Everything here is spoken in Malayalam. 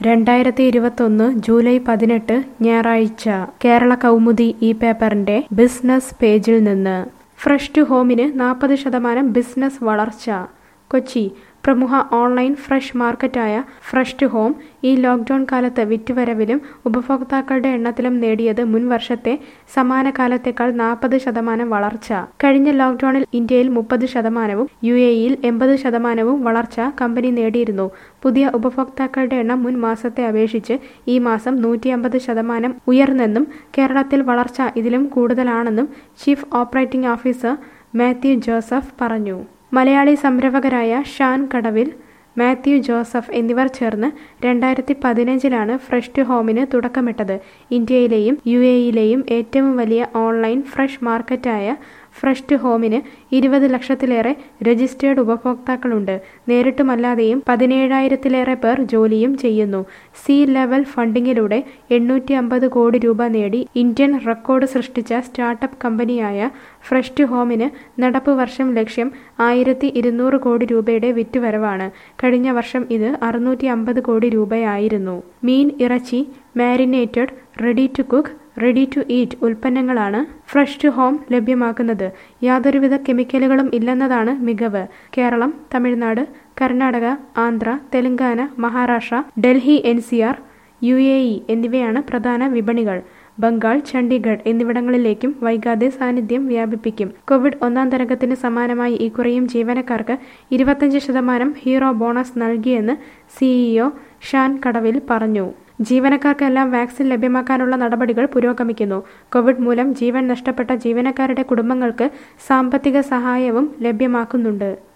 രണ്ടായിരത്തി ഇരുപത്തൊന്ന് ജൂലൈ പതിനെട്ട് ഞായറാഴ്ച കേരള കൗമുദി ഈ പേപ്പറിന്റെ ബിസിനസ് പേജിൽ നിന്ന് ഫ്രഷ് ടു ഹോമിന് നാൽപ്പത് ശതമാനം ബിസിനസ് വളർച്ച കൊച്ചി പ്രമുഖ ഓൺലൈൻ ഫ്രഷ് മാർക്കറ്റായ ഫ്രഷ് ടു ഹോം ഈ ലോക്ക്ഡൌൺ കാലത്ത് വിറ്റുവരവിലും ഉപഭോക്താക്കളുടെ എണ്ണത്തിലും നേടിയത് മുൻ വർഷത്തെ സമാന കാലത്തേക്കാൾ നാൽപ്പത് ശതമാനം വളർച്ച കഴിഞ്ഞ ലോക്ക്ഡൌണിൽ ഇന്ത്യയിൽ മുപ്പത് ശതമാനവും യു എയിൽ എൺപത് ശതമാനവും വളർച്ച കമ്പനി നേടിയിരുന്നു പുതിയ ഉപഭോക്താക്കളുടെ എണ്ണം മുൻ മാസത്തെ അപേക്ഷിച്ച് ഈ മാസം നൂറ്റി അമ്പത് ശതമാനം ഉയർന്നെന്നും കേരളത്തിൽ വളർച്ച ഇതിലും കൂടുതലാണെന്നും chief operating officer Mathew Joseph പറഞ്ഞു മലയാളി സംരംഭകരായ ഷാൻ കടവിൽ മാത്യു ജോസഫ് എന്നിവർ ചേർന്ന് രണ്ടായിരത്തി പതിനഞ്ചിലാണ് ഫ്രഷ് ടു ഹോമിന് തുടക്കമിട്ടത് ഇന്ത്യയിലെയും യു എയിലെയും ഏറ്റവും വലിയ ഓൺലൈൻ ഫ്രഷ് മാർക്കറ്റായ ഫ്രഷ് ടു ഹോമിന് ഇരുപത് ലക്ഷത്തിലേറെ രജിസ്റ്റേർഡ് ഉപഭോക്താക്കളുണ്ട് നേരിട്ടുമല്ലാതെയും പതിനേഴായിരത്തിലേറെ പേർ ജോലിയും ചെയ്യുന്നു സി ലെവൽ ഫണ്ടിങ്ങിലൂടെ എണ്ണൂറ്റി അമ്പത് കോടി രൂപ നേടി ഇന്ത്യൻ റെക്കോർഡ് സൃഷ്ടിച്ച സ്റ്റാർട്ടപ്പ് കമ്പനിയായ ഫ്രഷ് ടു ഹോമിന് നടപ്പ് വർഷം ലക്ഷ്യം ആയിരത്തി ഇരുന്നൂറ് കോടി രൂപയുടെ വിറ്റുവരവാണ് കഴിഞ്ഞ വർഷം ഇത് അറുന്നൂറ്റി അമ്പത് കോടി രൂപയായിരുന്നു മീൻ ഇറച്ചി marinated ready to cook ready to eat ഉൽപ്പന്നങ്ങളാണ് ഫ്രഷ് ടു ഹോം ലഭ്യമാക്കുന്നത് യാതൊരുവിധ കെമിക്കലുകളും ഇല്ലെന്നതാണ് മികവ് Keralam Tamil Nadu Karnataka Andhra Telangana Maharashtra Delhi N C R U A E എന്നിവയാണ് പ്രധാന വിപണികൾ ബംഗാൾ ചണ്ഡീഗഡ് എന്നിവിടങ്ങളിലേക്കും വൈകാതെ സാന്നിധ്യം വ്യാപിപ്പിക്കും കോവിഡ് ഒന്നാം തരംഗത്തിന് സമാനമായി ഇക്കുറിയും ജീവനക്കാർക്ക് ഇരുപത്തഞ്ച് ശതമാനം ഹീറോ ബോണസ് നൽകിയെന്ന് സിഇഒ ഷാൻ കടവിൽ പറഞ്ഞു ജീവനക്കാർക്കെല്ലാം വാക്സിൻ ലഭ്യമാക്കാനുള്ള നടപടികൾ പുരോഗമിക്കുന്നു കോവിഡ് മൂലം ജീവൻ നഷ്ടപ്പെട്ട ജീവനക്കാരുടെ കുടുംബങ്ങൾക്ക് സാമ്പത്തിക സഹായവും ലഭ്യമാക്കുന്നുണ്ട്